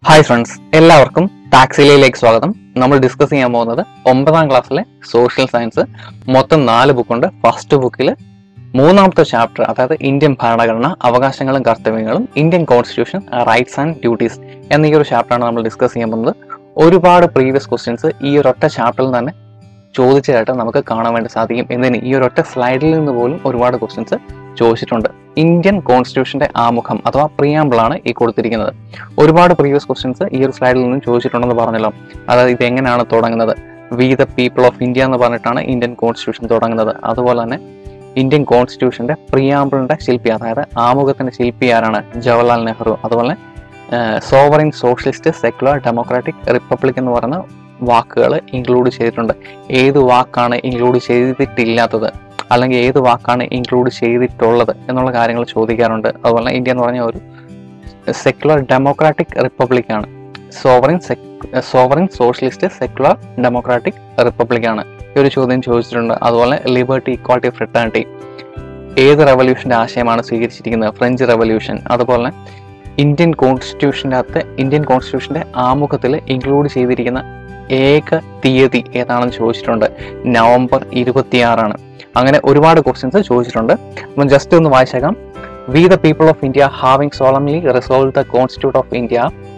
Hi friends എല്ലാവർക്കും ടാക്സിലയിലേക്ക് സ്വാഗതം നമ്മൾ ഡിസ്കസ് ചെയ്യാൻ പോകുന്നത് ഒമ്പതാം ക്ലാസ്സിലെ സോഷ്യൽ സയൻസ് മൊത്തം നാല് ബുക്കുണ്ട് ഫസ്റ്റ് ബുക്കിൽ മൂന്നാമത്തെ ചാപ്റ്റർ അതായത് ഇന്ത്യൻ ഭരണഘടന അവകാശങ്ങളും കർത്തവ്യങ്ങളും Indian constitution rights and duties എന്ന ഈ ഒരു ചാപ്റ്ററാണ് നമ്മൾ ഡിസ്കസ് ചെയ്യാൻ പോകുന്നത് ഒരുപാട് പ്രീവിയസ് ക്വസ്റ്റ്യൻസ് ഈ ഒരൊറ്റ ചാപ്റ്ററിൽ തന്നെ ചോദിച്ചതായിട്ട് നമുക്ക് കാണാൻ വേണ്ടി സാധിക്കും എന്തിന് ഈ ഒരൊറ്റ സ്ലൈഡിൽ നിന്ന് പോലും ഒരുപാട് ക്വസ്റ്റ്യൻസ് ചോദിച്ചിട്ടുണ്ട് ഇന്ത്യൻ കോൺസ്റ്റിറ്റ്യൂഷന്റെ ആമുഖം അഥവാ പ്രിയാമ്പിൾ ആണ് ഈ കൊടുത്തിരിക്കുന്നത് ഒരുപാട് പ്രീവിയസ് ക്വസ്റ്റ്യൻസ് ഈ ഒരു സ്ലൈഡിൽ നിന്നും ചോദിച്ചിട്ടുണ്ടെന്ന് പറഞ്ഞല്ലോ അതായത് ഇത് എങ്ങനെയാണ് തുടങ്ങുന്നത് we the people of India എന്ന് പറഞ്ഞിട്ടാണ് ഇന്ത്യൻ കോൺസ്റ്റിറ്റ്യൂഷൻ തുടങ്ങുന്നത് അതുപോലെ തന്നെ ഇന്ത്യൻ കോൺസ്റ്റിറ്റ്യൂഷന്റെ പ്രിയാമ്പിളിന്റെ ശില്പി അതായത് ആമുഖത്തിന്റെ ശില്പി ആരാണ് ജവഹർലാൽ നെഹ്റു അതുപോലെ sovereign socialist secular democratic republic എന്ന് പറയുന്ന വാക്കുകൾ ഇൻക്ലൂഡ് ചെയ്തിട്ടുണ്ട് ഏത് വാക്കാണ് ഇൻക്ലൂഡ് ചെയ്തിട്ടില്ലാത്തത് അല്ലെങ്കിൽ ഏത് വാക്കാണ് ഇൻക്ലൂഡ് ചെയ്തിട്ടുള്ളത് എന്നുള്ള കാര്യങ്ങൾ ചോദിക്കാറുണ്ട് അതുപോലെ ഇന്ത്യ എന്ന് പറഞ്ഞ ഒരു സെക്യുലർ ഡെമോക്രാറ്റിക് റിപ്പബ്ലിക് ആണ് sovereign sovereign socialist secular democratic republic ആണ് ഈ ഒരു ചോദ്യം ചോദിച്ചിട്ടുണ്ട് അതുപോലെ ലിബർട്ടി ഇക്വാളിറ്റി ഫ്രിട്ടേണിറ്റി ഏത് റെവല്യൂഷന്റെ ആശയമാണ് സ്വീകരിച്ചിരിക്കുന്നത് ഫ്രഞ്ച് റെവല്യൂഷൻ അതുപോലെ ഇന്ത്യൻ കോൺസ്റ്റിറ്റ്യൂഷൻ്റെ അകത്ത് ഇന്ത്യൻ കോൺസ്റ്റിറ്റ്യൂഷന്റെ ആമുഖത്തിൽ ഇൻക്ലൂഡ് ചെയ്തിരിക്കുന്ന ഏക തീയതി ഏതാണെന്ന് ചോദിച്ചിട്ടുണ്ട് നവംബർ ഇരുപത്തിയാറാണ് അങ്ങനെ ഒരുപാട് ക്വസ്റ്റ്യൻസ് ചോദിച്ചിട്ടുണ്ട് അപ്പം ജസ്റ്റ് ഒന്ന് വായിച്ചേക്കാം we the people of India having solemnly resolve the constitute of India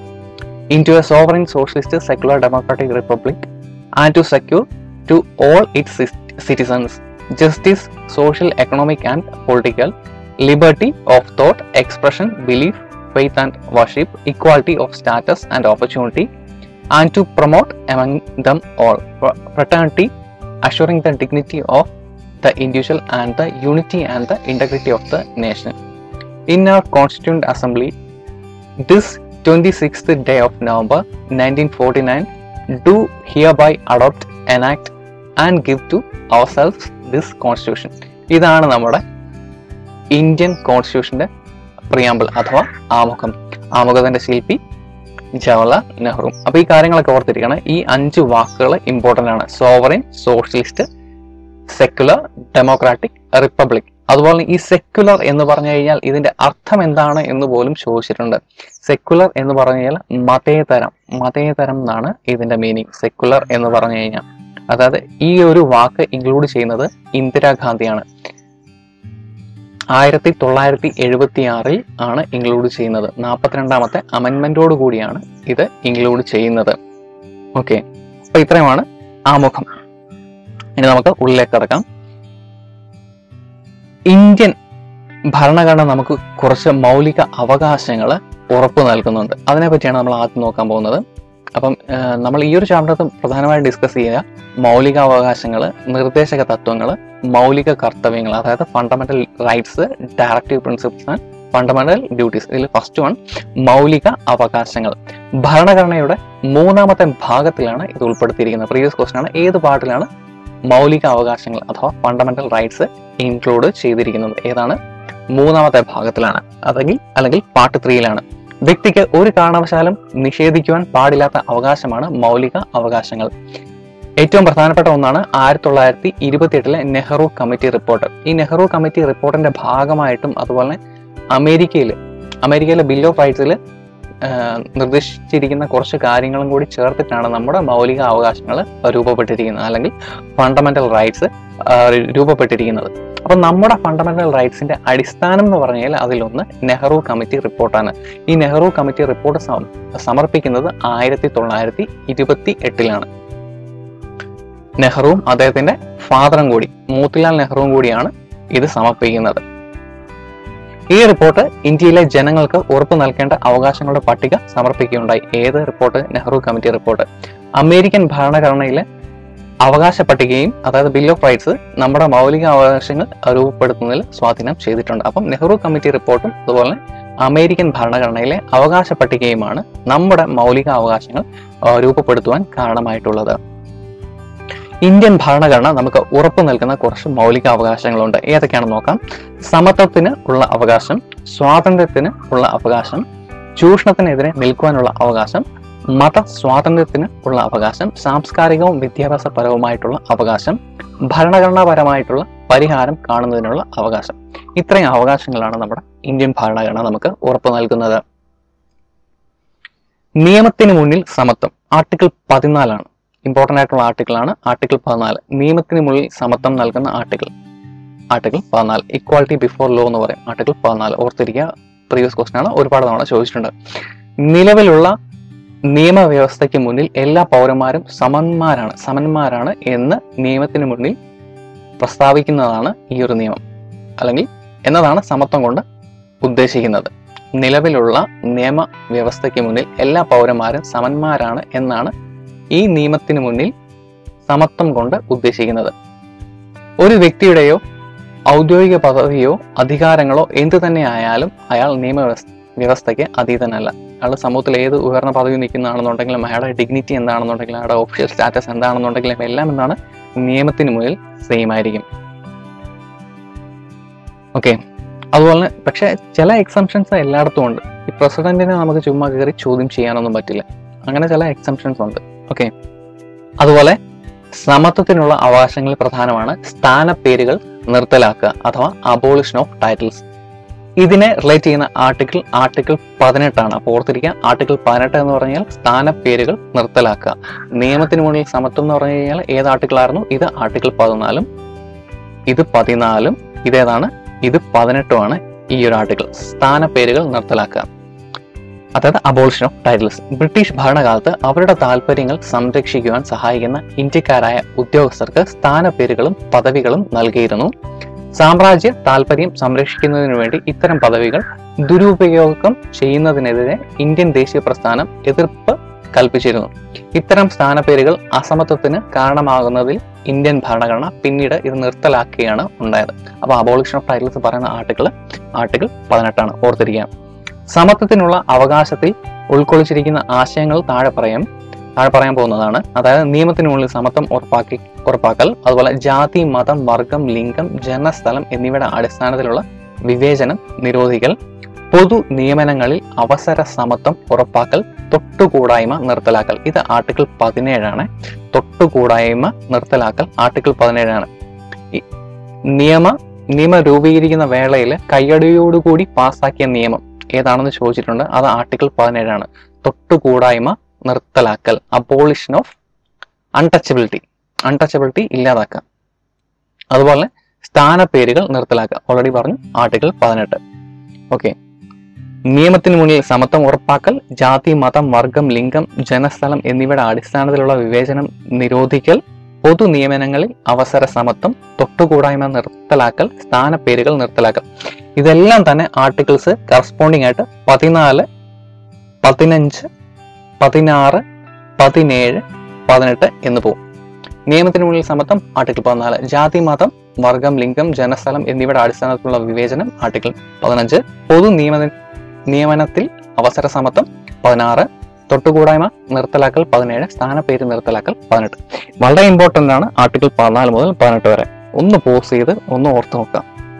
into a sovereign socialist secular democratic republic and to secure to all its citizens justice social economic and political liberty of thought expression belief faith and worship, equality of status and opportunity, and to promote among them all fr- fraternity, assuring the dignity of the individual and the unity and the integrity of the nation. In our Constituent Assembly, this 26th day of November 1949, do hereby adopt, enact, and give to ourselves this Constitution. ഇതാണ് നമ്മുടെ Indian കോൺസ്റ്റിറ്റ്യൂഷന്റെ preamble അഥവാ ആമുഖം ആമുഖത്തിന്റെ ശില്പി ജവഹർലാൽ നെഹ്റു അപ്പൊ ഈ കാര്യങ്ങളൊക്കെ ഓർത്തിരിക്കണം ഈ അഞ്ച് വാക്കുകൾ ഇമ്പോർട്ടന്റ് ആണ് sovereign socialist secular democratic republic അതുപോലെ ഈ സെക്യുലർ എന്ന് പറഞ്ഞു കഴിഞ്ഞാൽ ഇതിന്റെ അർത്ഥം എന്താണ് എന്ന് പോലും ചോദിച്ചിട്ടുണ്ട് സെക്യുലർ എന്ന് പറഞ്ഞു കഴിഞ്ഞാൽ മതേതരം മതേതരം എന്നാണ് ഇതിന്റെ മീനിങ് സെക്യുലർ എന്ന് പറഞ്ഞു കഴിഞ്ഞാൽ അതായത് ഈ ഒരു വാക്ക് ഇൻക്ലൂഡ് ചെയ്യുന്നത് ഇന്ദിരാഗാന്ധിയാണ് ആയിരത്തി തൊള്ളായിരത്തി എഴുപത്തി ആറിൽ ആണ് ഇൻക്ലൂഡ് ചെയ്യുന്നത് നാൽപ്പത്തിരണ്ടാമത്തെ അമെൻമെന്റോട് കൂടിയാണ് ഇത് ഇൻക്ലൂഡ് ചെയ്യുന്നത് ഓക്കെ അപ്പൊ ഇത്രയുമാണ് ആമുഖം ഇനി നമുക്ക് ഉള്ളിലേക്ക് കിടക്കാം ഇന്ത്യൻ ഭരണഘടന നമുക്ക് കുറച്ച് മൗലിക അവകാശങ്ങൾ ഉറപ്പു നൽകുന്നുണ്ട് അതിനെ പറ്റിയാണ് നമ്മൾ ആദ്യം നോക്കാൻ പോകുന്നത് അപ്പം ഏഹ്, നമ്മൾ ഈ ഒരു ചാപ്റ്റർ പ്രധാനമായും ഡിസ്കസ് ചെയ്യുക മൗലിക അവകാശങ്ങൾ നിർദ്ദേശക തത്വങ്ങൾ മൗലിക കർത്തവ്യങ്ങൾ അതായത് fundamental rights directive principles and fundamental duties ഇതിൽ ഫസ്റ്റ് വൺ മൗലിക അവകാശങ്ങൾ ഭരണഘടനയുടെ മൂന്നാമത്തെ ഭാഗത്തിലാണ് ഇത് ഉൾപ്പെടുത്തിയിരിക്കുന്നത് പ്രീവിയസ് ക്വസ്റ്റൻ ആണ് ഏത് പാർട്ടിലാണ് മൗലിക അവകാശങ്ങൾ അഥവാ ഫണ്ടമെന്റൽ റൈറ്റ്സ് ഇൻക്ലൂഡ് ചെയ്തിരിക്കുന്നത് ഏതാണ് മൂന്നാമത്തെ ഭാഗത്തിലാണ് അല്ലെങ്കിൽ അല്ലെങ്കിൽ പാർട്ട് ത്രീയിലാണ് വ്യക്തിക്ക് ഒരു കാരണവശാലും നിഷേധിക്കുവാൻ പാടില്ലാത്ത അവകാശമാണ് മൗലിക അവകാശങ്ങൾ ഏറ്റവും പ്രധാനപ്പെട്ട ഒന്നാണ് ആയിരത്തി തൊള്ളായിരത്തി ഇരുപത്തി എട്ടിലെ നെഹ്റു കമ്മിറ്റി റിപ്പോർട്ട് ഈ നെഹ്റു കമ്മിറ്റി റിപ്പോർട്ടിന്റെ ഭാഗമായിട്ടും അതുപോലെ അമേരിക്കയിൽ അമേരിക്കയിലെ ബിൽ ഓഫ് റൈറ്റ്സിൽ നിർദ്ദേശിച്ചിരിക്കുന്ന കുറച്ച് കാര്യങ്ങളും കൂടി ചേർത്തിട്ടാണ് നമ്മുടെ മൗലിക അവകാശങ്ങൾ രൂപപ്പെട്ടിരിക്കുന്നത് അല്ലെങ്കിൽ ഫണ്ടമെന്റൽ റൈറ്റ്സ് രൂപപ്പെട്ടിരിക്കുന്നത് അപ്പൊ നമ്മുടെ ഫണ്ടമെന്റൽ റൈറ്റ്സിന്റെ അടിസ്ഥാനം എന്ന് പറഞ്ഞാൽ അതിലൊന്ന് നെഹ്റു കമ്മിറ്റി റിപ്പോർട്ടാണ് ഈ നെഹ്റു കമ്മിറ്റി റിപ്പോർട്ട് സം- സമർപ്പിക്കുന്നത് ആയിരത്തി തൊള്ളായിരത്തി ഇരുപത്തി എട്ടിലാണ് നെഹ്റുവും അദ്ദേഹത്തിന്റെ ഫാദറും കൂടി മോത്തിലാൽ നെഹ്റുവും കൂടിയാണ് ഇത് സമർപ്പിക്കുന്നത് ഈ റിപ്പോർട്ട് ഇന്ത്യയിലെ ജനങ്ങൾക്ക് ഉറപ്പു നൽകേണ്ട അവകാശങ്ങളുടെ പട്ടിക സമർപ്പിക്കുകയുണ്ടായി ഏത് report Nehru committee report American ഭരണഘടനയിലെ അവകാശ പട്ടികയും അതായത് ബിൽ ഓഫ് റൈറ്റ്സ് നമ്മുടെ മൗലിക അവകാശങ്ങൾ രൂപപ്പെടുത്തുന്നതിൽ സ്വാധീനം ചെയ്തിട്ടുണ്ട് അപ്പം നെഹ്റു കമ്മിറ്റി റിപ്പോർട്ടും അതുപോലെ അമേരിക്കൻ ഭരണഘടനയിലെ അവകാശ പട്ടികയുമാണ് നമ്മുടെ മൗലിക അവകാശങ്ങൾ ആ, രൂപപ്പെടുത്തുവാൻ കാരണമായിട്ടുള്ളത് ഇന്ത്യൻ ഭരണഘടന നമുക്ക് ഉറപ്പു നൽകുന്ന കുറച്ച് മൗലിക അവകാശങ്ങളുണ്ട് ഏതൊക്കെയാണെന്ന് നോക്കാം സമത്വത്തിന് ഉള്ള അവകാശം സ്വാതന്ത്ര്യത്തിന് ഉള്ള അവകാശം ചൂഷണത്തിനെതിരെ നിൽക്കുവാനുള്ള അവകാശം മത സ്വാതന്ത്ര്യത്തിന് ഉള്ള അവകാശം സാംസ്കാരികവും വിദ്യാഭ്യാസപരവുമായിട്ടുള്ള അവകാശം ഭരണഘടനാപരമായിട്ടുള്ള പരിഹാരം കാണുന്നതിനുള്ള അവകാശം ഇത്രയും അവകാശങ്ങളാണ് നമ്മുടെ ഇന്ത്യൻ ഭരണഘടന നമുക്ക് ഉറപ്പു നൽകുന്നത് നിയമത്തിന് മുന്നിൽ സമത്വം ആർട്ടിക്കിൾ പതിനാലാണ് ഇമ്പോർട്ടന്റ് ആയിട്ടുള്ള ആർട്ടിക്കിൾ ആണ് ആർട്ടിക്കിൾ പതിനാല് നിയമത്തിന് മുന്നിൽ സമത്വം നൽകുന്ന ആർട്ടിക്കിൾ ആർട്ടിക്കിൾ പതിനാല് ഇക്വാളിറ്റി ബിഫോർ ലോ എന്ന് പറയും ആർട്ടിക്കിൾ പതിനാല് ഓർത്തിരിക്കുക പ്രീവിയസ് ക്വസ്റ്റൻ ആണ് ഒരുപാട് തവണ ചോദിച്ചിട്ടുണ്ട് നിലവിലുള്ള നിയമവ്യവസ്ഥയ്ക്ക് മുന്നിൽ എല്ലാ പൗരന്മാരും സമന്മാരാണ് സമന്മാരാണ് എന്ന് നിയമത്തിന് മുന്നിൽ പ്രസ്താവിക്കുന്നതാണ് ഈ ഒരു നിയമം അല്ലെങ്കിൽ എന്നതാണ് സമത്വം കൊണ്ട് ഉദ്ദേശിക്കുന്നത് നിലവിലുള്ള നിയമ വ്യവസ്ഥയ്ക്ക് മുന്നിൽ എല്ലാ പൗരന്മാരും സമന്മാരാണ് എന്നാണ് ഈ നിയമത്തിന് മുന്നിൽ സമത്വം കൊണ്ട് ഉദ്ദേശിക്കുന്നത് ഒരു വ്യക്തിയുടെയോ ഔദ്യോഗിക പദവിയോ അധികാരങ്ങളോ എന്തു തന്നെ ആയാലും അയാൾ നിയമവ്യവസ്ഥ വ്യവസ്ഥയ്ക്ക് അതീതനല്ല അയാൾ സമൂഹത്തിൽ ഏത് ഉയർന്ന പദവി നിൽക്കുന്നതാണെന്നുണ്ടെങ്കിലും അയാളുടെ ഡിഗ്നിറ്റി എന്താണെന്നുണ്ടെങ്കിലും അയാളുടെ ഒഫീഷ്യൽ സ്റ്റാറ്റസ് എന്താണെന്നുണ്ടെങ്കിലും എല്ലാം എന്താണ് നിയമത്തിന് മുന്നിൽ സെയിം ആയിരിക്കും ഓക്കെ അതുപോലെ തന്നെ പക്ഷെ ചില എക്സംഷൻസ് എല്ലായിടത്തും ഉണ്ട് ഈ പ്രസിഡന്റിനെ നമുക്ക് ചുമ്മാ കയറി ചോദ്യം ചെയ്യാനൊന്നും പറ്റില്ല അങ്ങനെ ചില എക്സംഷൻസ് ഉണ്ട് ഓക്കെ അതുപോലെ സമത്വത്തിനുള്ള അവകാശങ്ങളിൽ പ്രധാനമാണ് സ്ഥാനപ്പേരുകൾ നിർത്തലാക്കുക അഥവാ അബോളിഷൻ ഓഫ് ടൈറ്റിൽസ് ഇതിനെ റിലേറ്റ് ചെയ്യുന്ന ആർട്ടിക്കിൾ ആർട്ടിക്കിൾ പതിനെട്ടാണ് അപ്പോൾ ഓർത്തിരിക്കുക ആർട്ടിക്കിൾ പതിനെട്ട് എന്ന് പറഞ്ഞാൽ സ്ഥാനപ്പേരുകൾ നിർത്തലാക്കുക നിയമത്തിന് മുന്നിൽ സമത്വം എന്ന് പറഞ്ഞു കഴിഞ്ഞാൽ ഏത് ആർട്ടിക്കിൾ ആയിരുന്നു ഇത് ആർട്ടിക്കിൾ പതിനാലും ഇത് പതിനാലും ഇതേതാണ് ഇത് പതിനെട്ടുമാണ് ഈ ഒരു ആർട്ടിക്കിൾ സ്ഥാനപ്പേരുകൾ നിർത്തലാക്കുക അതായത് അബോളിഷൻ ഓഫ് ടൈറ്റിൽസ് ബ്രിട്ടീഷ് ഭരണകാലത്ത് അവരുടെ താല്പര്യങ്ങൾ സംരക്ഷിക്കുവാൻ സഹായിക്കുന്ന ഇന്ത്യക്കാരായ ഉദ്യോഗസ്ഥർക്ക് സ്ഥാനപ്പേരുകളും പദവികളും നൽകിയിരുന്നു സാമ്രാജ്യ താല്പര്യം സംരക്ഷിക്കുന്നതിനു വേണ്ടി ഇത്തരം പദവികൾ ദുരുപയോഗം ചെയ്യുന്നതിനെതിരെ ഇന്ത്യൻ ദേശീയ പ്രസ്ഥാനം എതിർപ്പ് കൽപ്പിച്ചിരുന്നു ഇത്തരം സ്ഥാനപ്പേരുകൾ അസമത്വത്തിന് കാരണമാകുന്നതിൽ ഇന്ത്യൻ ഭരണഘടന പിന്നീട് ഇത് നിർത്തലാക്കുകയാണ് ഉണ്ടായത് അപ്പൊ അബോളിഷൻ ഓഫ് ടൈറ്റിൽസ് പറയുന്ന ആർട്ടിക്കിൾ ആർട്ടിക്കിൾ പതിനെട്ടാണ് ഓർത്തിരിക്കുക സമത്വത്തിനുള്ള അവകാശത്തിൽ ഉൾക്കൊള്ളിച്ചിരിക്കുന്ന ആശയങ്ങൾ താഴെ പറയാം താഴെ പറയാൻ പോകുന്നതാണ് അതായത് നിയമത്തിന് മുന്നിൽ സമത്വം ഉറപ്പാക്കി ഉറപ്പാക്കൽ അതുപോലെ ജാതി മതം വർഗം ലിംഗം ജനസ്ഥലം എന്നിവയുടെ അടിസ്ഥാനത്തിലുള്ള വിവേചനം നിരോധിക്കൽ പൊതു നിയമനങ്ങളിൽ അവസര സമത്വം ഉറപ്പാക്കൽ തൊട്ടുകൂടായ്മ നിർത്തലാക്കൽ ഇത് ആർട്ടിക്കിൾ പതിനേഴാണ് തൊട്ടുകൂടായ്മ നിർത്തലാക്കൽ ആർട്ടിക്കിൾ പതിനേഴാണ് ഈ നിയമ നിയമം രൂപീകരിക്കുന്ന വേളയിൽ കയ്യടിയോടുകൂടി പാസാക്കിയ നിയമം ഏതാണെന്ന് ചോദിച്ചിട്ടുണ്ട് അത് ആർട്ടിക്കിൾ പതിനേഴാണ് തൊട്ടുകൂടായ്മ നിർത്തലാക്കൽ അബോളിഷൻ ഓഫ് അൺടച്ചബിലിറ്റി അൺടച്ചബിലിറ്റി ഇല്ലാതാക്കുക അതുപോലെ സ്ഥാനപ്പേരുകൾ നിർത്തലാക്കുക ഓൾറെഡി പറഞ്ഞു ആർട്ടിക്കിൾ പതിനെട്ട് ഓക്കെ നിയമത്തിന് മുന്നിൽ സമത്വം ഉറപ്പാക്കൽ ജാതി മതം വർഗം ലിംഗം ജനസ്ഥലം എന്നിവയുടെ അടിസ്ഥാനത്തിലുള്ള വിവേചനം നിരോധിക്കൽ പൊതു നിയമനങ്ങളിൽ അവസര സമത്വം തൊട്ടുകൂടായ്മ നിർത്തലാക്കൽ സ്ഥാനപ്പേരുകൾ നിർത്തലാക്കൽ ഇതെല്ലാം തന്നെ ആർട്ടിക്കിൾസ് കറസ്പോണ്ടിങ് ആയിട്ട് പതിനാല് പതിനഞ്ച് പതിനാറ് പതിനേഴ് പതിനെട്ട് എന്ന് പോകും നിയമത്തിന് മുന്നിൽ സമത്വം ആർട്ടിക്കിൾ പതിനാല് ജാതി മതം വർഗം ലിംഗം ജനസ്ഥലം എന്നിവയുടെ അടിസ്ഥാനത്തിലുള്ള വിവേചനം ആർട്ടിക്കിൾ പതിനഞ്ച് പൊതു നിയമ നിയമനത്തിൽ അവസര സമത്വം പതിനാറ് തൊട്ടുകൂടായ്മ നിർത്തലാക്കൽ പതിനേഴ് സ്ഥാനപ്പേര് നിർത്തലാക്കൽ പതിനെട്ട് വളരെ ഇമ്പോർട്ടന്റ് ആണ് ആർട്ടിക്കിൾ പതിനാല് മുതൽ പതിനെട്ട് വരെ ഒന്ന് പോസ് ചെയ്ത് ഒന്ന് ഓർത്ത് നോക്കാം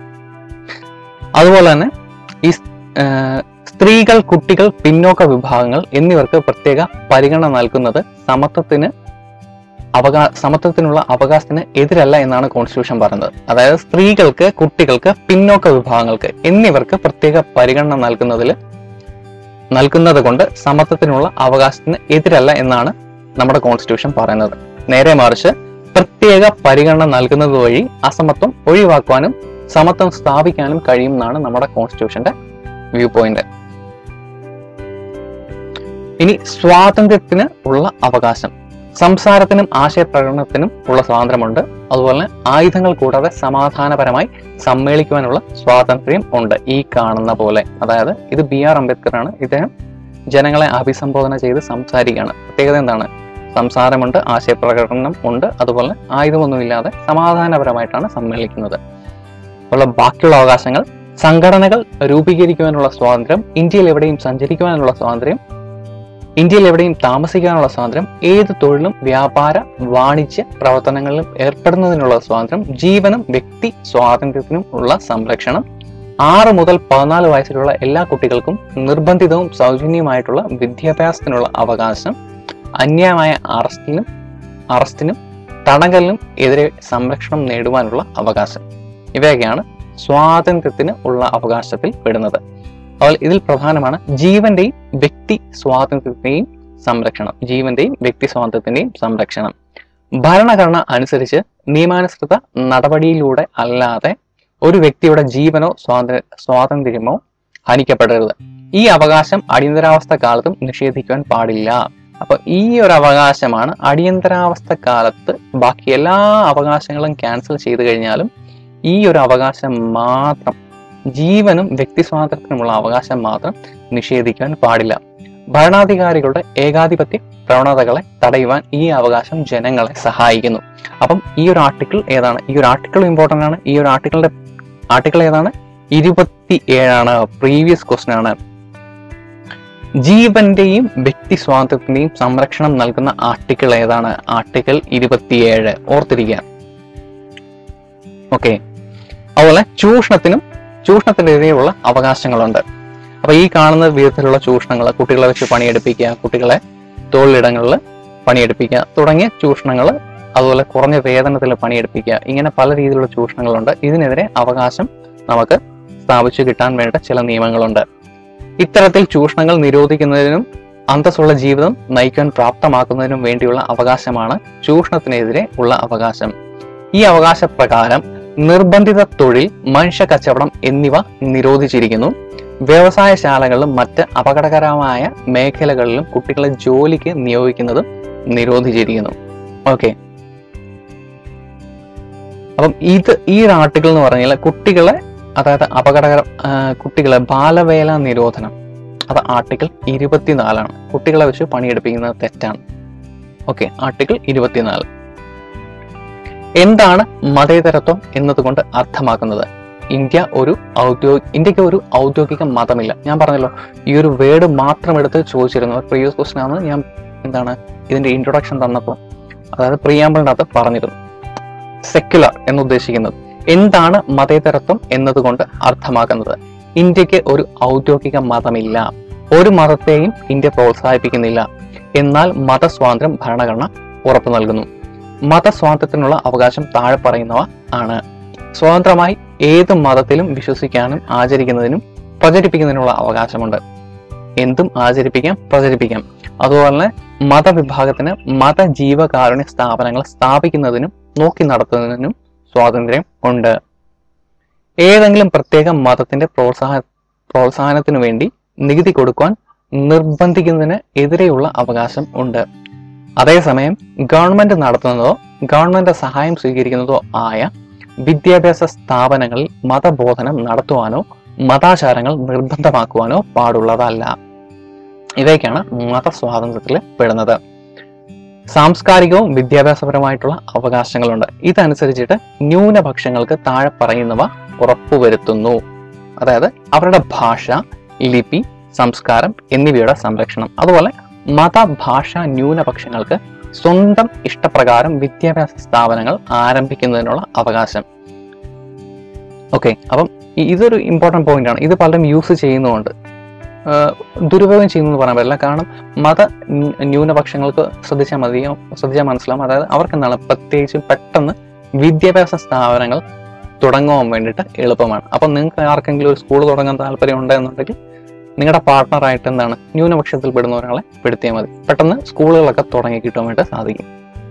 അതുപോലെ തന്നെ ഈ ഏർ, സ്ത്രീകൾ കുട്ടികൾ പിന്നോക്ക വിഭാഗങ്ങൾ എന്നിവർക്ക് പ്രത്യേക പരിഗണന നൽകുന്നത് സമത്വത്തിന് അവകാ സമത്വത്തിനുള്ള അവകാശത്തിന് എതിരല്ല എന്നാണ് കോൺസ്റ്റിറ്റ്യൂഷൻ പറയുന്നത് അതായത് സ്ത്രീകൾക്ക് കുട്ടികൾക്ക് പിന്നോക്ക വിഭാഗങ്ങൾക്ക് എന്നിവർക്ക് പ്രത്യേക പരിഗണന നൽകുന്നതിൽ നൽകുന്നത് കൊണ്ട് സമത്വത്തിനുള്ള അവകാശത്തിന് എതിരല്ല എന്നാണ് നമ്മുടെ കോൺസ്റ്റിറ്റ്യൂഷൻ പറയുന്നത് നേരെ മറിച്ച് പ്രത്യേക പരിഗണന നൽകുന്നത് വഴി അസമത്വം ഒഴിവാക്കുവാനും സമത്വം സ്ഥാപിക്കാനും കഴിയും എന്നാണ് നമ്മുടെ കോൺസ്റ്റിറ്റ്യൂഷന്റെ വ്യൂ പോയിന്റ് ഇനി സ്വാതന്ത്ര്യത്തിന് ഉള്ള അവകാശം സംസാരത്തിനും ആശയപ്രകടനത്തിനും ഉള്ള സ്വാതന്ത്ര്യമുണ്ട് അതുപോലെ തന്നെ ആയുധങ്ങൾ കൂടാതെ സമാധാനപരമായി സമ്മേളിക്കുവാനുള്ള സ്വാതന്ത്ര്യം ഉണ്ട് ഈ കാണുന്ന പോലെ അതായത് ഇത് ബി ആർ അംബേദ്കർ ആണ് ഇദ്ദേഹം ജനങ്ങളെ അഭിസംബോധന ചെയ്ത് സംസാരിക്കുകയാണ് പ്രത്യേകത എന്താണ് സംസാരമുണ്ട് ആശയപ്രകടനം ഉണ്ട് അതുപോലെ ആയുധമൊന്നുമില്ലാതെ സമാധാനപരമായിട്ടാണ് സമ്മേളിക്കുന്നത് ഉള്ള ബാക്കിയുള്ള അവകാശങ്ങൾ സംഘടനകൾ രൂപീകരിക്കുവാനുള്ള സ്വാതന്ത്ര്യം ഇന്ത്യയിൽ എവിടെയും സഞ്ചരിക്കുവാനുള്ള സ്വാതന്ത്ര്യം ഇന്ത്യയിൽ എവിടെയും താമസിക്കാനുള്ള സ്വാതന്ത്ര്യം ഏത് തൊഴിലും വ്യാപാര വാണിജ്യ പ്രവർത്തനങ്ങളിലും ഏർപ്പെടുന്നതിനുള്ള സ്വാതന്ത്ര്യം ജീവനും വ്യക്തി സ്വാതന്ത്ര്യത്തിനും ഉള്ള സംരക്ഷണം ആറ് മുതൽ പതിനാല് വയസ്സിലുള്ള എല്ലാ കുട്ടികൾക്കും നിർബന്ധിതവും സൗജന്യമായിട്ടുള്ള വിദ്യാഭ്യാസത്തിനുള്ള അവകാശം അന്യായമായ അറസ്റ്റിനും അറസ്റ്റിനും തടങ്കലിനും എതിരെ സംരക്ഷണം നേടുവാനുള്ള അവകാശം ഇവയൊക്കെയാണ് സ്വാതന്ത്ര്യത്തിന് ഉള്ള അവകാശത്തിൽ പെടുന്നത് അതുപോലെ ഇതിൽ പ്രധാനമാണ് ജീവന്റെയും വ്യക്തി സ്വാതന്ത്ര്യത്തിന്റെയും സംരക്ഷണം ജീവന്റെയും വ്യക്തി സ്വാതന്ത്ര്യത്തിന്റെയും സംരക്ഷണം ഭരണഘടന അനുസരിച്ച് നിയമാനുസൃത നടപടിയിലൂടെ അല്ലാതെ ഒരു വ്യക്തിയുടെ ജീവനോ സ്വാതന്ത്ര്യ സ്വാതന്ത്ര്യമോ ഹനിക്കപ്പെടരുത് ഈ അവകാശം അടിയന്തരാവസ്ഥ കാലത്തും നിഷേധിക്കുവാൻ പാടില്ല അപ്പൊ ഈ ഒരു അവകാശമാണ് അടിയന്തരാവസ്ഥ കാലത്ത് ബാക്കി എല്ലാ അവകാശങ്ങളും ക്യാൻസൽ ചെയ്തു കഴിഞ്ഞാലും ഈ ഒരു അവകാശം മാത്രം ജീവനും വ്യക്തി സ്വാതന്ത്ര്യത്തിനുമുള്ള അവകാശം മാത്രം നിഷേധിക്കാൻ പാടില്ല ഭരണാധികാരികളുടെ ഏകാധിപത്യ പ്രവണതകളെ തടയുവാൻ ഈ അവകാശം ജനങ്ങളെ സഹായിക്കുന്നു അപ്പം ഈ ഒരു ആർട്ടിക്കിൾ ഏതാണ് ഈ ഒരു ആർട്ടിക്കിൾ ഇമ്പോർട്ടന്റ് ആണ് ഈ ഒരു ആർട്ടിക്കിളിന്റെ ആർട്ടിക്കിൾ ഏതാണ് ഇരുപത്തി ഏഴാണ് പ്രീവിയസ് ക്വസ്റ്റൻ ആണ് ജീവന്റെയും വ്യക്തി സ്വാതന്ത്ര്യത്തിന്റെയും സംരക്ഷണം നൽകുന്ന ആർട്ടിക്കിൾ ഏതാണ് ആർട്ടിക്കിൾ ഇരുപത്തിയേഴ് ഓർത്തിരിക്കുക ഓക്കെ അതുപോലെ ചൂഷണത്തിനും ചൂഷണത്തിനെതിരെയുള്ള അവകാശങ്ങളുണ്ട് അപ്പൊ ഈ കാണുന്ന വിധത്തിലുള്ള ചൂഷണങ്ങൾ കുട്ടികളെ വെച്ച് പണിയെടുപ്പിക്കുക കുട്ടികളെ തൊഴിലിടങ്ങളിൽ പണിയെടുപ്പിക്കുക തുടങ്ങിയ ചൂഷണങ്ങൾ അതുപോലെ കുറഞ്ഞ വേതനത്തിൽ പണിയെടുപ്പിക്കുക ഇങ്ങനെ പല രീതിയിലുള്ള ചൂഷണങ്ങളുണ്ട് ഇതിനെതിരെ അവകാശം നമുക്ക് സ്ഥാപിച്ചു കിട്ടാൻ വേണ്ട ചില നിയമങ്ങളുണ്ട് ഇത്തരത്തിൽ ചൂഷണങ്ങൾ നിരോധിക്കുന്നതിനും അന്തസ്സുള്ള ജീവിതം നയിക്കാൻ പ്രാപ്തമാക്കുന്നതിനും വേണ്ടിയുള്ള അവകാശമാണ് ചൂഷണത്തിനെതിരെ ഉള്ള അവകാശം ഈ അവകാശ പ്രകാരം നിർബന്ധിത തൊഴിൽ മനുഷ്യ കച്ചവടം എന്നിവ നിരോധിച്ചിരിക്കുന്നു വ്യവസായശാലകളിലും മറ്റ് അപകടകരമായ മേഖലകളിലും കുട്ടികളെ ജോലിക്ക് നിയോഗിക്കുന്നതും നിരോധിച്ചിരിക്കുന്നു ഓക്കെ അപ്പം ഇത് ഈ ഒരു ആർട്ടിക്കിൾ എന്ന് പറഞ്ഞാൽ കുട്ടികളെ അതായത് അപകടകര ആ, കുട്ടികളെ ബാലവേല നിരോധനം അത് ആർട്ടിക്കിൾ ഇരുപത്തിനാലാണ് കുട്ടികളെ വെച്ച് പണിയെടുപ്പിക്കുന്നത് തെറ്റാണ് ഓക്കെ ആർട്ടിക്കിൾ ഇരുപത്തിനാല് എന്താണ് മതേതരത്വം എന്നതുകൊണ്ട് അർത്ഥമാക്കുന്നത് ഇന്ത്യ ഒരു ഔദ്യോഗിക ഇന്ത്യക്ക് ഒരു ഔദ്യോഗിക മതമില്ല ഞാൻ പറഞ്ഞല്ലോ ഈ ഒരു വേർഡ് മാത്രം എടുത്ത് ചോദിച്ചിരുന്നു പ്രീവിയസ് ക്വസ്റ്റൻ ആണ് ഞാൻ എന്താണ് ഇതിന്റെ ഇൻട്രൊഡക്ഷൻ തന്നപ്പോൾ അതായത് പ്രിയാമ്പിളിനകത്ത് പറഞ്ഞിരുന്നു സെക്യുലർ എന്ന് ഉദ്ദേശിക്കുന്നത് എന്താണ് മതേതരത്വം എന്നതുകൊണ്ട് അർത്ഥമാക്കുന്നത് ഇന്ത്യക്ക് ഒരു ഔദ്യോഗിക മതമില്ല ഒരു മതത്തെയും ഇന്ത്യ പ്രോത്സാഹിപ്പിക്കുന്നില്ല എന്നാൽ മതസ്വാതന്ത്ര്യം ഭരണഘടന ഉറപ്പു നൽകുന്നു മതസ്വാതന്ത്ര്യത്തിനുള്ള അവകാശം താഴെ പറയുന്നവ ആണ് സ്വതന്ത്രമായി ഏത് മതത്തിലും വിശ്വസിക്കാനും ആചരിക്കുന്നതിനും പ്രചരിപ്പിക്കുന്നതിനുള്ള അവകാശമുണ്ട് എന്തും ആചരിപ്പിക്കാം പ്രചരിപ്പിക്കാം അതുപോലെ തന്നെ മതവിഭാഗത്തിന് മതജീവകാരുണ്യ സ്ഥാപനങ്ങൾ സ്ഥാപിക്കുന്നതിനും നോക്കി നടത്തുന്നതിനും സ്വാതന്ത്ര്യം ഉണ്ട് ഏതെങ്കിലും പ്രത്യേക മതത്തിന്റെ പ്രോത്സാഹ പ്രോത്സാഹനത്തിനു വേണ്ടി നികുതി കൊടുക്കുവാൻ നിർബന്ധിക്കുന്നതിന് എതിരെയുള്ള അവകാശം ഉണ്ട് അതേസമയം ഗവൺമെന്റ് നടത്തുന്നതോ ഗവൺമെന്റ് സഹായം സ്വീകരിക്കുന്നതോ ആയ വിദ്യാഭ്യാസ സ്ഥാപനങ്ങളിൽ മതബോധനം നടത്തുവാനോ മതാചാരങ്ങൾ നിർബന്ധമാക്കുവാനോ പാടുള്ളതല്ല ഇവയൊക്കെയാണ് മതസ്വാതന്ത്ര്യത്തിൽ പെടുന്നത് സാംസ്കാരികവും വിദ്യാഭ്യാസപരമായിട്ടുള്ള അവകാശങ്ങളുണ്ട് ഇതനുസരിച്ചിട്ട് ന്യൂനപക്ഷങ്ങൾക്ക് താഴെ പറയുന്നവ ഉറപ്പുവരുത്തുന്നു അതായത് അവരുടെ ഭാഷ ലിപി സംസ്കാരം എന്നിവയുടെ സംരക്ഷണം അതുപോലെ മതഭാഷ ന്യൂനപക്ഷങ്ങൾക്ക് സ്വന്തം ഇഷ്ടപ്രകാരം വിദ്യാഭ്യാസ സ്ഥാപനങ്ങൾ ആരംഭിക്കുന്നതിനുള്ള അവകാശം ഓക്കെ അപ്പം ഇ- ഇതൊരു ഇമ്പോർട്ടൻറ്റ് പോയിന്റ് ആണ് ഇത് പലരും യൂസ് ചെയ്യുന്നുമുണ്ട് ആഹ് ദുരുപയോഗം ചെയ്യുന്നു എന്ന് പറയാൻ പറ്റില്ല കാരണം മത ന്യൂ- ന്യൂനപക്ഷങ്ങൾക്ക് ശ്രദ്ധിച്ചാൽ മതിയോ ശ്രദ്ധിച്ചാൽ മനസ്സിലാവും അതായത് അവർക്ക് എന്താണ് പ്രത്യേകിച്ച് പെട്ടെന്ന് വിദ്യാഭ്യാസ സ്ഥാപനങ്ങൾ തുടങ്ങുവാൻ വേണ്ടിയിട്ട് എളുപ്പമാണ് അപ്പം നിങ്ങൾക്ക് ആർക്കെങ്കിലും ഒരു സ്കൂൾ തുടങ്ങാൻ താല്പര്യം ഉണ്ടെന്നുണ്ടെങ്കിൽ നിങ്ങളുടെ പാർട്ട്ണറായിട്ട് എന്താണ് ന്യൂനപക്ഷത്തിൽ പെടുന്ന ഒരാളെ പെടുത്തിയാൽ മതി പെട്ടെന്ന് സ്കൂളുകളൊക്കെ തുടങ്ങി കിട്ടാൻ വേണ്ടി സാധിക്കും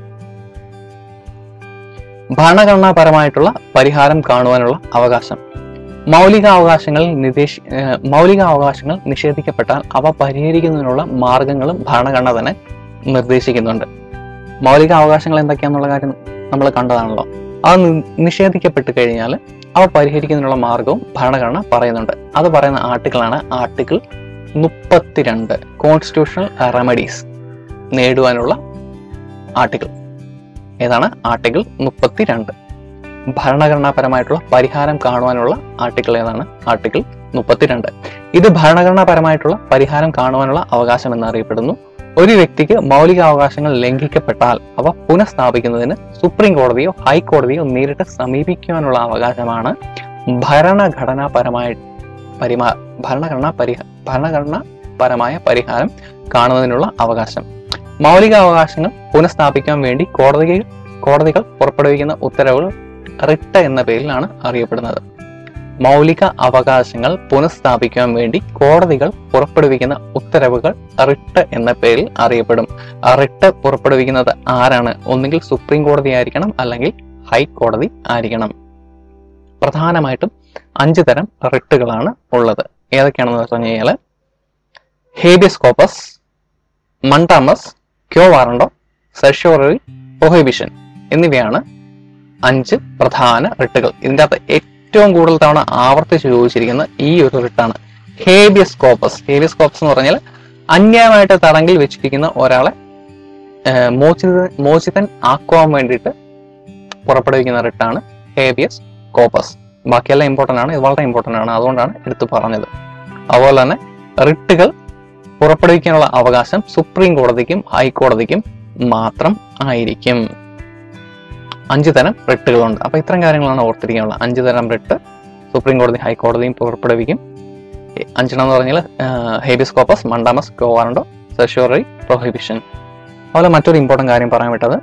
ഭരണഘടനാപരമായിട്ടുള്ള പരിഹാരം കാണുവാനുള്ള അവകാശം മൗലിക അവകാശങ്ങൾ നിദേശി ഏഹ് മൗലിക അവകാശങ്ങൾ നിഷേധിക്കപ്പെട്ടാൽ അവ പരിഹരിക്കുന്നതിനുള്ള മാർഗങ്ങളും ഭരണഘടന തന്നെ നിർദ്ദേശിക്കുന്നുണ്ട് മൗലിക അവകാശങ്ങൾ എന്തൊക്കെയാണെന്നുള്ള കാര്യം നമ്മൾ കണ്ടതാണല്ലോ അത് നി- നിഷേധിക്കപ്പെട്ട് കഴിഞ്ഞാൽ അവ പരിഹരിക്കുന്നതിനുള്ള മാർഗവും ഭരണഘടന പറയുന്നുണ്ട് അത് പറയുന്ന ആർട്ടിക്കിളാണ് ആർട്ടിക്കിൾ മുപ്പത്തിരണ്ട് കോൺസ്റ്റിറ്റ്യൂഷണൽ റെമഡീസ് നേടുവാനുള്ള ആർട്ടിക്കിൾ ഏതാണ് ആർട്ടിക്കിൾ മുപ്പത്തിരണ്ട് ഭരണഘടനാപരമായിട്ടുള്ള പരിഹാരം കാണുവാനുള്ള ആർട്ടിക്കിൾ ഏതാണ് ആർട്ടിക്കിൾ മുപ്പത്തിരണ്ട് ഇത് ഭരണഘടനാപരമായിട്ടുള്ള പരിഹാരം കാണുവാനുള്ള അവകാശം എന്നറിയപ്പെടുന്നു ഒരു വ്യക്തിക്ക് മൗലിക അവകാശങ്ങൾ ലംഘിക്കപ്പെട്ടാൽ അവ പുനഃസ്ഥാപിക്കുന്നതിന് സുപ്രീം കോടതിയോ ഹൈക്കോടതിയോ നേരിട്ട് സമീപിക്കുവാനുള്ള അവകാശമാണ് ഭരണഘടനാപരമായ പരിമാ ഭരണഘടനാ പരിഹ ഭരണഘടനാപരമായ പരിഹാരം കാണുന്നതിനുള്ള അവകാശം മൗലിക അവകാശങ്ങൾ പുനഃസ്ഥാപിക്കാൻ വേണ്ടി കോടതികൾ കോടതികൾ പുറപ്പെടുവിക്കുന്ന ഉത്തരവുകൾ റിട്ട് എന്ന പേരിലാണ് അറിയപ്പെടുന്നത് മൗലിക അവകാശങ്ങൾ പുനഃസ്ഥാപിക്കാൻ വേണ്ടി കോടതികൾ പുറപ്പെടുവിക്കുന്ന ഉത്തരവുകൾ റിട്ട് എന്ന പേരിൽ അറിയപ്പെടും ആ റിട്ട് പുറപ്പെടുവിക്കുന്നത് ആരാണ് ഒന്നുകിൽ സുപ്രീം കോടതി ആയിരിക്കണം അല്ലെങ്കിൽ ഹൈക്കോടതി ആയിരിക്കണം പ്രധാനമായിട്ടും അഞ്ച് തരം റിട്ടുകളാണ് ഉള്ളത് ഏതൊക്കെയാണെന്ന് പറഞ്ഞു കഴിഞ്ഞാൽ habeas corpus mandamus quo warranto certiorari prohibition എന്നിവയാണ് അഞ്ച് പ്രധാന റിട്ടുകൾ ഇതിൻ്റെ അകത്ത് ഏറ്റവും കൂടുതൽ തവണ ആവർത്തിച്ച് ചോദിച്ചിരിക്കുന്ന ഈ ഒരു റിട്ടാണ് ഹേബിയസ് കോപ്പസ് ഹേബിയസ് കോപ്പസ് എന്ന് പറഞ്ഞാൽ അന്യായമായിട്ട് തടങ്കിൽ വെച്ചിരിക്കുന്ന ഒരാളെ ഏർ, മോചിത മോചിതൻ ആക്കുവാൻ വേണ്ടിയിട്ട് പുറപ്പെടുവിക്കുന്ന റിട്ടാണ് ഹേബിയസ് കോപ്പസ് ബാക്കിയെല്ലാം ഇമ്പോർട്ടൻ്റ് ആണ് ഇത് വളരെ ഇമ്പോർട്ടൻ്റ് ആണ് അതുകൊണ്ടാണ് എടുത്തു പറഞ്ഞത് അതുപോലെ തന്നെ റിട്ടുകൾ പുറപ്പെടുവിക്കാനുള്ള അവകാശം സുപ്രീം കോടതിക്കും ഹൈക്കോടതിക്കും മാത്രം ആയിരിക്കും അഞ്ച് തരം റിട്ടുകളുണ്ട് അപ്പൊ ഇത്തരം കാര്യങ്ങളാണ് ഓർത്തിരിക്കാനുള്ളത് അഞ്ച് തരം റിട്ട് സുപ്രീം കോടതി ഹൈക്കോടതിയും പുറപ്പെടുവിക്കും എ, അഞ്ചെണ്ണം എന്ന് പറഞ്ഞാൽ habeas corpus mandamus quo warranto certiorari prohibition അതുപോലെ മറ്റൊരു ഇമ്പോർട്ടൻ്റ് കാര്യം പറയാൻ വിട്ടത്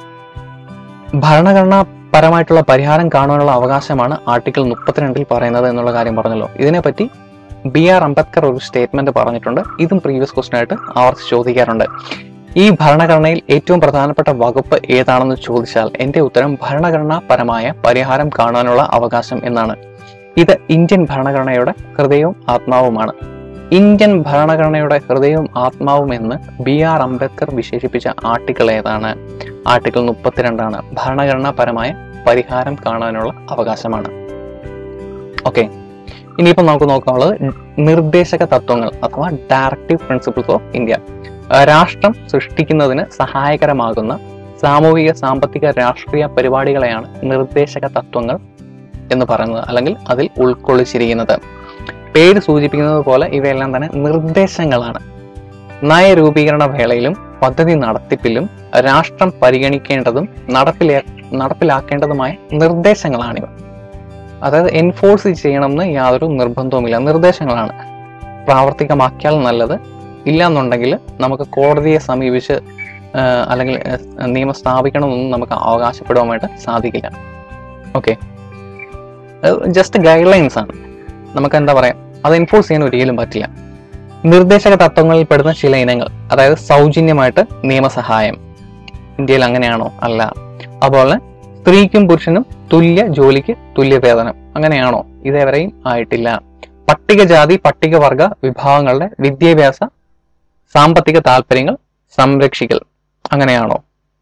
ഭരണഘടനാപരമായിട്ടുള്ള പരിഹാരം കാണുവാനുള്ള അവകാശമാണ് ആർട്ടിക്കിൾ മുപ്പത്തിരണ്ടിൽ പറയുന്നത് എന്നുള്ള കാര്യം പറഞ്ഞല്ലോ ഇതിനെപ്പറ്റി ബി ആർ അംബേദ്കർ ഒരു സ്റ്റേറ്റ്മെന്റ് പറഞ്ഞിട്ടുണ്ട് ഇതും പ്രീവിയസ് ക്വസ്റ്റൻ ആയിട്ട് ആവർത്തിച്ച് ചോദിക്കാറുണ്ട് ഈ ഭരണഘടനയിൽ ഏറ്റവും പ്രധാനപ്പെട്ട വകുപ്പ് ഏതാണെന്ന് ചോദിച്ചാൽ എന്റെ ഉത്തരം ഭരണഘടനാപരമായ പരിഹാരം കാണാനുള്ള അവകാശം എന്നാണ് ഇത് ഇന്ത്യൻ ഭരണഘടനയുടെ ഹൃദയവും ആത്മാവുമാണ് ഇന്ത്യൻ ഭരണഘടനയുടെ ഹൃദയവും ആത്മാവും എന്ന് ബി ആർ അംബേദ്കർ വിശേഷിപ്പിച്ച ആർട്ടിക്കിൾ ഏതാണ് ആർട്ടിക്കിൾ മുപ്പത്തിരണ്ടാണ് ഭരണഘടനാപരമായ പരിഹാരം കാണാനുള്ള അവകാശമാണ് ഓക്കെ ഇനിയിപ്പോൾ നമുക്ക് നോക്കാനുള്ളത് നിർദ്ദേശക തത്വങ്ങൾ അഥവാ ഡയറക്റ്റീവ് പ്രിൻസിപ്പിൾസ് ഓഫ് ഇന്ത്യ അഹ് രാഷ്ട്രം സൃഷ്ടിക്കുന്നതിന് സഹായകരമാകുന്ന സാമൂഹിക സാമ്പത്തിക രാഷ്ട്രീയ പരിപാടികളെയാണ് നിർദ്ദേശക തത്വങ്ങൾ എന്ന് പറയുന്നത് അല്ലെങ്കിൽ അതിൽ ഉൾക്കൊള്ളിച്ചിരിക്കുന്നത് പേര് സൂചിപ്പിക്കുന്നത് പോലെ ഇവയെല്ലാം തന്നെ നിർദ്ദേശങ്ങളാണ് നയരൂപീകരണ വേളയിലും പദ്ധതി നടത്തിപ്പിലും രാഷ്ട്രം പരിഗണിക്കേണ്ടതും നടപ്പിലേ നടപ്പിലാക്കേണ്ടതുമായ നിർദ്ദേശങ്ങളാണിവ അതായത് എൻഫോഴ്സ് ചെയ്യണമെന്ന് യാതൊരു നിർബന്ധവുമില്ല നിർദ്ദേശങ്ങളാണ് പ്രാവർത്തികമാക്കിയാൽ നല്ലത് ഇല്ലാന്നുണ്ടെങ്കിൽ നമുക്ക് കോടതിയെ സമീപിച്ച് ആ, അല്ലെങ്കിൽ ആ, നിയമം സ്ഥാപിക്കണമെന്നൊന്നും നമുക്ക് അവകാശപ്പെടുവാനായിട്ട് സാധിക്കില്ല ഓക്കെ ജസ്റ്റ് ഗൈഡ് ലൈൻസ് ആണ് നമുക്ക് എന്താ പറയാ അത് എൻഫോഴ്സ് ചെയ്യാൻ ഒരിക്കലും പറ്റില്ല നിർദ്ദേശക തത്വങ്ങളിൽ പെടുന്ന ചില ഇനങ്ങൾ അതായത് സൗജന്യമായിട്ട് നിയമസഹായം ഇന്ത്യയിൽ അങ്ങനെയാണോ അല്ല അതുപോലെ സ്ത്രീക്കും പുരുഷനും തുല്യ ജോലിക്ക് തുല്യ വേതനം അങ്ങനെയാണോ ഇതേവരെയും ആയിട്ടില്ല പട്ടികജാതി പട്ടികവർഗ വിഭാഗങ്ങളുടെ വിദ്യാഭ്യാസ സാമ്പത്തിക താല്പര്യങ്ങൾ സംരക്ഷിക്കൽ അങ്ങനെയാണോ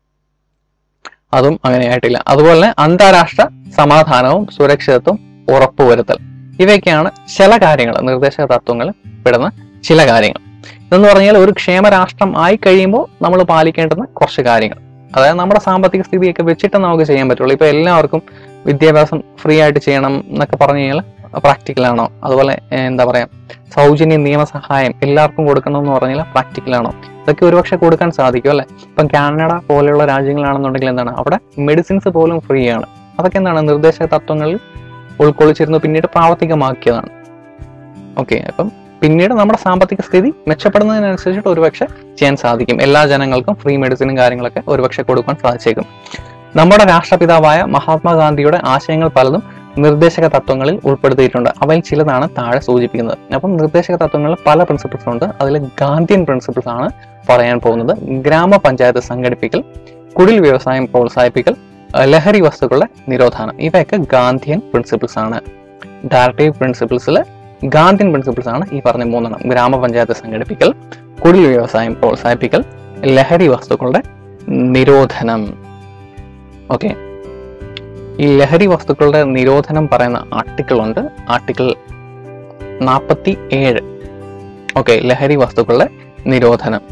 അതും അങ്ങനെയായിട്ടില്ല അതുപോലെ തന്നെ അന്താരാഷ്ട്ര സമാധാനവും സുരക്ഷിതത്വം ഉറപ്പുവരുത്തൽ ഇവയൊക്കെയാണ് ചില കാര്യങ്ങൾ നിർദ്ദേശക തത്വങ്ങളിൽ പെടുന്ന ചില കാര്യങ്ങൾ ഇതെന്ന് പറഞ്ഞാൽ ഒരു ക്ഷേമരാഷ്ട്രം ആയി കഴിയുമ്പോൾ നമ്മൾ പാലിക്കേണ്ടുന്ന കുറച്ച് കാര്യങ്ങൾ അതായത് നമ്മുടെ സാമ്പത്തിക സ്ഥിതിയൊക്കെ വെച്ചിട്ട് നമുക്ക് ചെയ്യാൻ പറ്റുള്ളൂ ഇപ്പൊ എല്ലാവർക്കും വിദ്യാഭ്യാസം ഫ്രീ ആയിട്ട് ചെയ്യണം എന്നൊക്കെ പറഞ്ഞു കഴിഞ്ഞാൽ പ്രാക്ടിക്കൽ ആണോ അതുപോലെ ഏഹ്, എന്താ പറയാ സൗജന്യ നിയമസഹായം എല്ലാവർക്കും കൊടുക്കണം എന്ന് പറഞ്ഞാൽ പ്രാക്ടിക്കൽ ആണോ ഇതൊക്കെ ഒരുപക്ഷെ കൊടുക്കാൻ സാധിക്കും അല്ലെ ഇപ്പം കാനഡ പോലെയുള്ള രാജ്യങ്ങളാണെന്നുണ്ടെങ്കിൽ എന്താണ് അവിടെ മെഡിസിൻസ് പോലും ഫ്രീ ആണ് അതൊക്കെ എന്താണ് നിർദ്ദേശക തത്വങ്ങളിൽ ഉൾക്കൊള്ളിച്ചിരുന്നു പിന്നീട് പ്രാവർത്തികമാക്കിയതാണ് ഓക്കെ അപ്പം പിന്നീട് നമ്മുടെ സാമ്പത്തിക സ്ഥിതി മെച്ചപ്പെടുന്നതിനനുസരിച്ചിട്ട് ഒരുപക്ഷെ ചെയ്യാൻ സാധിക്കും എല്ലാ ജനങ്ങൾക്കും ഫ്രീ മെഡിസിനും കാര്യങ്ങളൊക്കെ ഒരുപക്ഷെ കൊടുക്കാൻ സാധിച്ചേക്കും നമ്മുടെ രാഷ്ട്രപിതാവായ മഹാത്മാഗാന്ധിയുടെ ആശയങ്ങൾ പലതും നിർദ്ദേശക തത്വങ്ങളിൽ ഉൾപ്പെടുത്തിയിട്ടുണ്ട് അവയിൽ ചിലതാണ് താഴെ സൂചിപ്പിക്കുന്നത് അപ്പം നിർദ്ദേശക തത്വങ്ങളിൽ പല പ്രിൻസിപ്പിൾസ് ഉണ്ട് അതിൽ ഗാന്ധിയൻ പ്രിൻസിപ്പിൾസ് ആണ് പറയാൻ പോകുന്നത് ഗ്രാമപഞ്ചായത്ത് സംഘടിപ്പിക്കൽ കുടിൽ വ്യവസായം പ്രോത്സാഹിപ്പിക്കൽ അഹ് ലഹരി വസ്തുക്കളുടെ നിരോധനം ഇവയൊക്കെ ഗാന്ധിയൻ പ്രിൻസിപ്പിൾസ് ആണ് ഡയറക്റ്റീവ് പ്രിൻസിപ്പിൾസിൽ ഗാന്ധിയൻ പ്രിൻസിപ്പിൾസ് ആണ് ഈ പറഞ്ഞ മൂന്നെണ്ണം ഗ്രാമപഞ്ചായത്ത് സംഘടിപ്പിക്കൽ കുടിൽ വ്യവസായം പ്രോത്സാഹിപ്പിക്കൽ ലഹരി വസ്തുക്കളുടെ നിരോധനം ഓക്കെ ഈ ലഹരി വസ്തുക്കളുടെ നിരോധനം പറയുന്ന ആർട്ടിക്കിൾ ഉണ്ട് ആർട്ടിക്കിൾ നാൽപ്പത്തി ഏഴ് ഓക്കെ ലഹരി വസ്തുക്കളുടെ നിരോധനം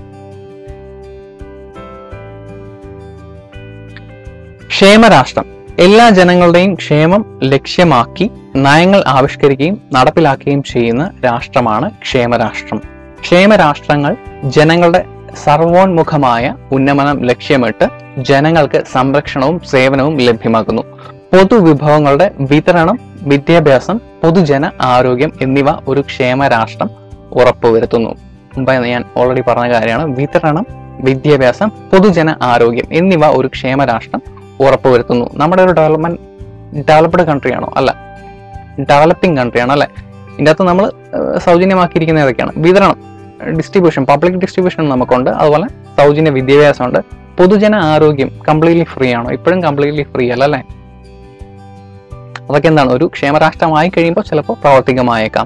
ക്ഷേമരാഷ്ട്രം എല്ലാ ജനങ്ങളുടെയും ക്ഷേമം ലക്ഷ്യമാക്കി നയങ്ങൾ ആവിഷ്കരിക്കുകയും നടപ്പിലാക്കുകയും ചെയ്യുന്ന രാഷ്ട്രമാണ് ക്ഷേമരാഷ്ട്രം ക്ഷേമരാഷ്ട്രങ്ങൾ ജനങ്ങളുടെ സർവോന്മുഖമായ ഉന്നമനം ലക്ഷ്യമിട്ട് ജനങ്ങൾക്ക് സംരക്ഷണവും സേവനവും ലഭ്യമാക്കുന്നു പൊതുവിഭവങ്ങളുടെ വിതരണം വിദ്യാഭ്യാസം പൊതുജന ആരോഗ്യം എന്നിവ ഒരു ക്ഷേമരാഷ്ട്രം ഉറപ്പുവരുത്തുന്നു മുമ്പേ ഞാൻ ഓൾറെഡി പറഞ്ഞ കാര്യമാണ് വിതരണം വിദ്യാഭ്യാസം പൊതുജന ആരോഗ്യം എന്നിവ ഒരു ക്ഷേമരാഷ്ട്രം ഉറപ്പുവരുത്തുന്നു നമ്മുടെ ഒരു ഡെവലപ്മെന്റ് ഡെവലപ്ഡ് കൺട്രി ആണോ അല്ല ഡെവലപ്പിംഗ് കൺട്രിയാണ് അല്ലെ ഇതിൻ്റെ അകത്ത് നമ്മൾ സൗജന്യമാക്കിയിരിക്കുന്ന ഏതൊക്കെയാണ് വിതരണം ഡിസ്ട്രിബ്യൂഷൻ പബ്ലിക് ഡിസ്ട്രിബ്യൂഷൻ നമുക്കുണ്ട് അതുപോലെ സൗജന്യ വിദ്യാഭ്യാസമുണ്ട് പൊതുജന ആരോഗ്യം കംപ്ലീറ്റ്ലി ഫ്രീ ആണോ ഇപ്പോഴും കംപ്ലീറ്റ്ലി ഫ്രീ അല്ല അല്ലേ അതൊക്കെ എന്താണ് ഒരു ക്ഷേമരാഷ്ട്രമായി കഴിയുമ്പോൾ ചിലപ്പോൾ പ്രാവർത്തികമായേക്കാം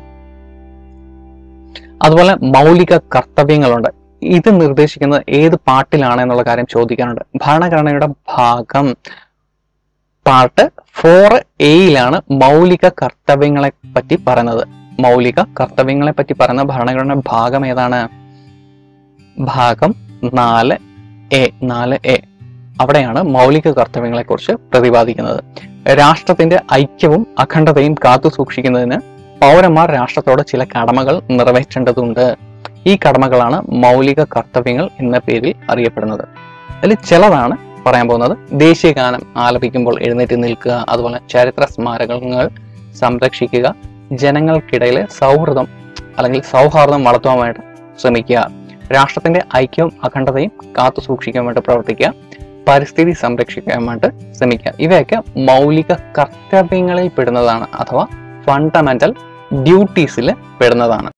അതുപോലെ മൗലിക കർത്തവ്യങ്ങളുണ്ട് ഇത് നിർദ്ദേശിക്കുന്നത് ഏത് പാർട്ടിലാണ് എന്നുള്ള കാര്യം ചോദിക്കാനുണ്ട് ഭരണഘടനയുടെ ഭാഗം പാർട്ട് ഫോർ എയിലാണ് മൗലിക കർത്തവ്യങ്ങളെ പറ്റി പറയുന്നത് മൗലിക കർത്തവ്യങ്ങളെ പറ്റി പറയുന്ന ഭരണഘടന ഭാഗം ഏതാണ് ഭാഗം നാല് എ നാല് എ അവിടെയാണ് മൗലിക കർത്തവ്യങ്ങളെ കുറിച്ച് പ്രതിപാദിക്കുന്നത് രാഷ്ട്രത്തിന്റെ ഐക്യവും അഖണ്ഡതയും കാത്തു സൂക്ഷിക്കുന്നതിന് പൗരന്മാർ രാഷ്ട്രത്തോട് ചില കടമകൾ നിറവേറ്റേണ്ടതുണ്ട് ഈ കടമകളാണ് മൗലിക കർത്തവ്യങ്ങൾ എന്ന പേരിൽ അറിയപ്പെടുന്നത് അതിൽ ചിലതാണ് പറയാൻ പോകുന്നത് ദേശീയഗാനം ആലപിക്കുമ്പോൾ എഴുന്നേറ്റ് നിൽക്കുക അതുപോലെ ചരിത്ര സ്മാരകങ്ങൾ സംരക്ഷിക്കുക ജനങ്ങൾക്കിടയിലെ സൗഹൃദം അല്ലെങ്കിൽ സൗഹാർദ്ദം വളർത്തുവാനായിട്ട് ശ്രമിക്കുക രാഷ്ട്രത്തിന്റെ ഐക്യവും അഖണ്ഡതയും കാത്തു സൂക്ഷിക്കാൻ വേണ്ടി പ്രവർത്തിക്കുക പരിസ്ഥിതി സംരക്ഷിക്കാൻ വേണ്ടി ശ്രമിക്കുക ഇവയൊക്കെ മൗലിക കർത്തവ്യങ്ങളിൽ പെടുന്നതാണ് അഥവാ ഫണ്ടമെന്റൽ ഡ്യൂട്ടീസിൽ പെടുന്നതാണ്